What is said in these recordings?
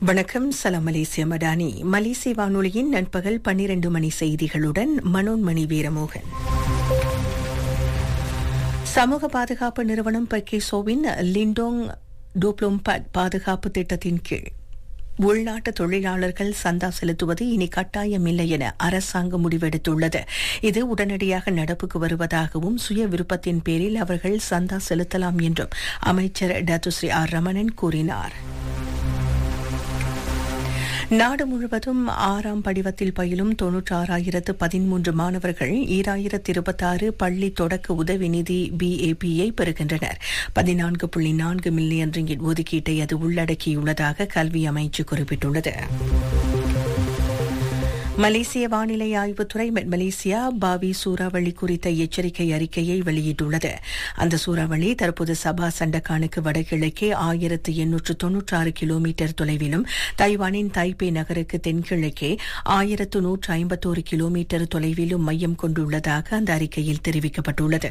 வணக்கம் சலாம் மலேசிய மடானி மலேசிய வானொலியின் நண்பகல் பன்னிரண்டு மணி செய்திகளுடன் மனோன்மணி வீரமோகன் சமூக பாதுகாப்பு நிறுவனம் பர்கேசோவின் லிண்டோங் டோப்ளோம் பாதுகாப்பு திட்டத்தின் கீழ் உள்நாட்டு தொழிலாளர்கள் சந்தா செலுத்துவது இனி கட்டாயமில்லை என அரசாங்கம் முடிவெடுத்துள்ளது இது உடனடியாக நடப்புக்கு வருவதாகவும் சுய விருப்பத்தின் பேரில் அவர்கள் சந்தா செலுத்தலாம் என்றும் அமைச்சர் டத்துஸ்ரீ ஆர் ரமணன் கூறினார் நாடு முழுவதும் ஆறாம் படிவத்தில் பயிலும் தொன்னூற்றாறாயிரத்து பதிமூன்று மாணவர்கள் ஈராயிரத்து இருபத்தாறு பள்ளி தொடக்க உதவி நிதி பிஏபியை பெறுகின்றனர் பதினான்கு புள்ளி நான்கு மில்லியன் ரிங்கிட் ஒதுக்கீட்டை அது உள்ளடக்கியுள்ளதாக கல்வி அமைச்சு குறிப்பிட்டுள்ளது மலேசிய வானிலை ஆய்வுத்துறை மலேசியா பாவி சூறாவளி குறித்த எச்சரிக்கை அறிக்கையை வெளியிட்டுள்ளது அந்த சூறாவளி தற்போது சபா சண்டக்கானுக்கு வடகிழக்கே ஆயிரத்து எண்ணூற்று தொன்னூற்றாறு கிலோமீட்டர் தொலைவிலும் தைவானின் தைப்பே நகருக்கு தென்கிழக்கே ஆயிரத்து நூற்று ஐம்பத்தோரு கிலோமீட்டர் தொலைவிலும் மையம் கொண்டுள்ளதாக அந்த அறிக்கையில் தெரிவிக்கப்பட்டுள்ளது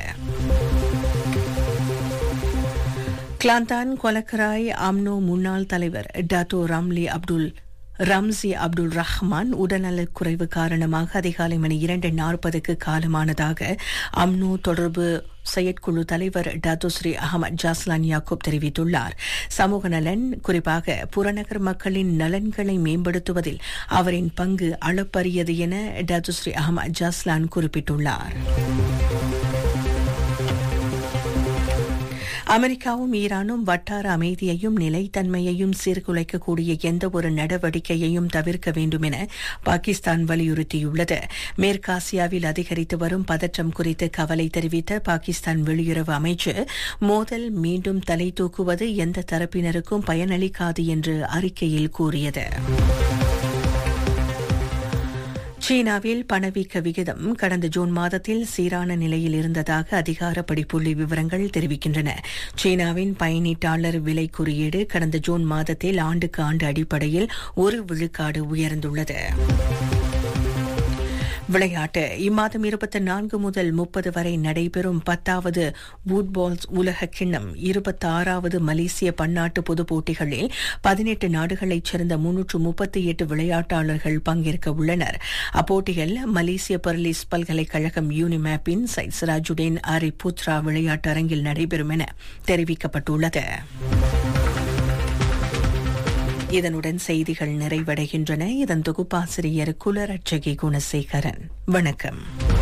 கிளாந்தான் கொலக்கராய் அம்னோ முன்னாள் தலைவர் Dato Ramli Abdul Ramzi Abdul Rahman உடல்நலக் குறைவு காரணமாக அதிகாலை மணி இரண்டு நாற்பதுக்கு காலமானதாக அம்னோ தொடர்பு செயற்குழு தலைவர் டாத்துஸ்ரீ அகமது ஜாஸ்லான் யாக்கூப் தெரிவித்துள்ளார் சமூக நலன் குறிப்பாக புறநகர் மக்களின் நலன்களை மேம்படுத்துவதில் அவரின் பங்கு அளப்பரியது என டாத்துஸ்ரீ அகமது ஜாஸ்லான் குறிப்பிட்டுள்ளார் அமெரிக்காவும் ஈரானும் வட்டார அமைதியையும் நிலைத்தன்மையையும் சீர்குலைக்கக்கூடிய எந்த ஒரு நடவடிக்கையையும் தவிர்க்க வேண்டும் என பாகிஸ்தான் வலியுறுத்தியுள்ளது மேற்காசியாவில் அதிகரித்து வரும் பதற்றம் குறித்து கவலை தெரிவித்த பாகிஸ்தான் வெளியுறவு அமைச்சு மோதல் மீண்டும் தலை தூக்குவது எந்த தரப்பினருக்கும் பயனளிக்காது என்று அறிக்கையில் கூறியது சீனாவில் பணவீக்க விகிதம் கடந்த ஜூன் மாதத்தில் சீரான நிலையில் இருந்ததாக அதிகாரப்படி புள்ளி விவரங்கள் தெரிவிக்கின்றன சீனாவின் பயனீட்டாளர் விலை குறியீடு கடந்த ஜூன் மாதத்தில் ஆண்டுக்கு ஆண்டு அடிப்படையில் ஒரு விழுக்காடு உயர்ந்துள்ளது விளையாட்டு இம்மாதம் இருபத்தி நான்கு முதல் முப்பது வரை நடைபெறும் பத்தாவது வூட்பால்ஸ் உலக கிண்ணம் இருபத்தி ஆறாவது மலேசிய பன்னாட்டு பொதுப் போட்டிகளில் பதினெட்டு நாடுகளைச் சேர்ந்த முன்னூற்று முப்பத்தி எட்டு விளையாட்டாளர்கள் பங்கேற்க உள்ளனர் அப்போட்டிகள் மலேசிய பர்லிஸ் பல்கலைக்கழகம் யூனிமேப்பின் சைட் சிராஜுடேன் அரி புத்ரா விளையாட்டு அரங்கில் நடைபெறும் என தெரிவிக்கப்பட்டுள்ளது இதனுடன் செய்திகள் நிறைவடைகின்றன இதன் தொகுப்பாசிரியர் குலரட்சகி குணசேகரன் வணக்கம்